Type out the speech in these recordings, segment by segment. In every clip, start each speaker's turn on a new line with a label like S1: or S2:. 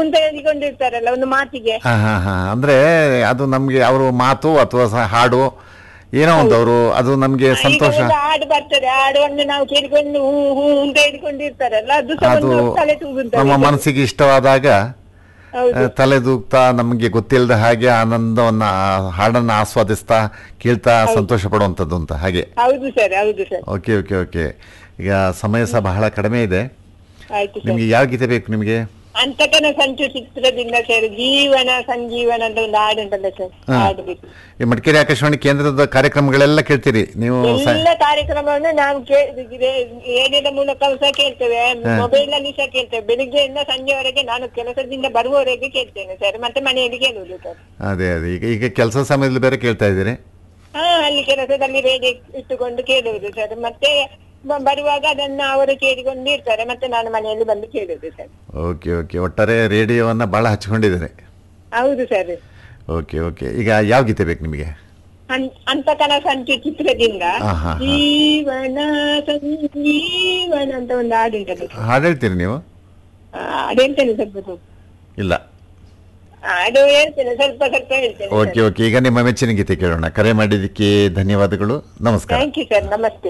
S1: ಅಂತ ಹೇಳಿಕೊಂಡಿರ್ತಾರಲ್ಲ ಒಂದು ಮಾತಿಗೆ
S2: ಹಾ ಹಾ ಹಾ ಅಂದ್ರೆ ಅದು ನಮ್ಗೆ ಅವರು ಮಾತು ಅಥವಾ ಸ- ಹಾಡು ಏನೋ ಒಂದು ಅವರು ಅದು ನಮ್ಗೆ
S1: ಈಗ
S2: ಸಂತೋಷ
S1: ಒಂದು ಹಾಡು ಬರ್ತದೆ ಹಾಡನ್ನು ನಾವು ಕೇಳಿಕೊಂಡು ಹೂ ಹೂ ಅಂತ ಹೇಳಿಕೊಂಡಿರ್ತಾರಲ್ಲ ಅದು ಸಹ
S2: ಅದು
S1: ಒಂದು ತಲೆ ತೂಗುತ್ತದೆ
S2: ನಮ್ಮ ಮನಸ್ಸಿಗೆ ಇಷ್ಟವಾದಾಗ
S1: ಹೌದು
S2: ಆ, ತಲೆದೂಗ್ತಾ ನಮಗೆ ಗೊತ್ತಿಲ್ಲದ ಹಾಗೆ ಆನಂದವನ್ನ ಆ ಹಾಡನ್ನ ಆಸ್ವಾದಿಸ್ತಾ ಕೇಳ್ತಾ ಸಂತೋಷ ಪಡುವಂಥದ್ದು ಅಂತ ಹಾಗೆ
S1: ಹೌದು ಸರ್ ಹೌದು ಸರ್
S2: ಓಕೆ ಓಕೆ ಓಕೆ ಈಗ ಸಮಯ ಸಹ ಬಹಳ ಕಡಿಮೆ ಇದೆ
S1: ಆಯ್ತು ಸರ್
S2: ನಿಮ್ಗೆ ಯಾವ ಗೀತೆ ಬೇಕು ನಿಮಗೆ
S1: ಅಂತಕನ ಸಂಚು ಚಿತ್ರದಿಂದ ಸರ್ ಜೀವನ ಸಂಜೀವನ ಅಂತ ಒಂದು ಹಾಡು ಉಂಟಲ್ಲ ಸರ್
S2: ಹಾ.
S1: ಹಾಡ್ಬೇಕು
S2: ಈ ಮಡಿಕೇರಿ ಆಕಾಶವಾಣಿ ಕೇಂದ್ರದ ಕಾರ್ಯಕ್ರಮಗಳೆಲ್ಲ ಕೇಳ್ತೀರಿ ನೀವು ಸ-
S1: ಎಲ್ಲ ಕಾರ್ಯಕ್ರಮವನ್ನು ನಾವು ರೇಡಿಯೋದ ಮೂಲಕ ಸಹ ಕೇಳ್ತೇವೆ ಮೊಬೈಲ್ ಅಲ್ಲಿ ಸಹ ಕೇಳ್ತೇವೆ ಬೆಳಿಗ್ಗೆಯಿಂದ ಸಂಜೆವರೆಗೆ ನಾನು ಕೆಲಸದಿಂದ ಬರುವವರೆಗೆ ಕೇಳ್ತೇನೆ ಸರ್ ಮತ್ತೆ ಮನೆಯಲ್ಲಿ ಕೇಳುವುದು ಸರ್
S2: ಅದೇ ಅದೇ ಈಗ ಈಗ ಕೆಲಸ ಸಮಯದಲ್ಲಿ ಬೇರೆ ಕೇಳ್ತಾ ಇದ್ದೀರಿ
S1: ಹಾ ಅಲ್ಲಿ ಕೆಲಸದಲ್ಲಿ ರೇಡಿಯೋ ಇಟ್ಟುಕೊಂಡು ಕೇಳುವುದು ಸರ್ ಮತ್ತೆ ಬ- ಬರುವಾಗ ಅದನ್ನ ಅವರು ಕೇಳಿಕೊಂಡಿರ್ತಾರೆ ಮತ್ತೆ ನಾನು ಮನೆಯಲ್ಲಿ ಬಂದು ಕೇಳುವುದು ಸರ್
S2: ಓಕೆ ಓಕೆ ಒಟ್ಟಾರೆ ರೇಡಿಯೋವನ್ನ ಬಹಳ ಹಚ್ಕೊಂಡಿದ್ದಾರೆ
S1: ಹೌದು ಸರ್
S2: ಓಕೆ ಓಕೆ ಈಗ ಯಾವ ಗೀತೆ ಬೇಕು ನಿಮಗೆ
S1: ಅನ್- ಅಂತಕನ ಸಂಚು ಚಿತ್ರದಿಂದ
S2: ಹಾ, ಹಾ, ಹಾ.
S1: ಜೀವನ ಸಂಜೀವನ ಅಂತ ಒಂದು ಹಾಡು ಉಂಟಲ್ಲ ಸರ್.
S2: ಹಾಡು ಹೇಳ್ತೀರಿ ನೀವು
S1: ಆ, ಅದೇಳ್ತೇನೆ ಸ್ವಲ್ಪ ಸ್ವಲ್ಪ
S2: ಇಲ್ಲ
S1: ಆ, ಅದು ಹೇಳ್ತೇನೆ ಸ್ವಲ್ಪ ಸ್ವಲ್ಪ ಹೇಳ್ತೇನೆ
S2: ಓಕೆ ಓಕೆ ಈಗ ನಿಮ್ಮ ಮೆಚ್ಚಿನ ಗೀತೆ ಕೇಳೋಣ ಕರೆ ಮಾಡಿದ್ದಕ್ಕೆ ಧನ್ಯವಾದಗಳು ನಮಸ್ಕಾರ
S1: ಥ್ಯಾಂಕ್ ಯು ಸರ್ ನಮಸ್ತೆ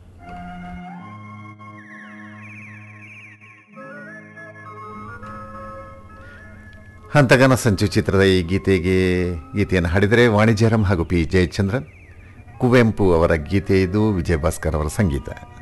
S2: ಹಂತಗನ ಸಂಚು ಚಿತ್ರದ ಈ ಗೀತೆಗೆ ಗೀತೆಯನ್ನು ಹಾಡಿದರೆ ವಾಣಿಜ್ಯರಂ ಹಾಗೂ ಪಿ ಜಯಚಂದ್ರನ್ ಕುವೆಂಪು ಅವರ ಗೀತೆ ಇದು ವಿಜಯ ಭಾಸ್ಕರ್ ಅವರ ಸಂಗೀತ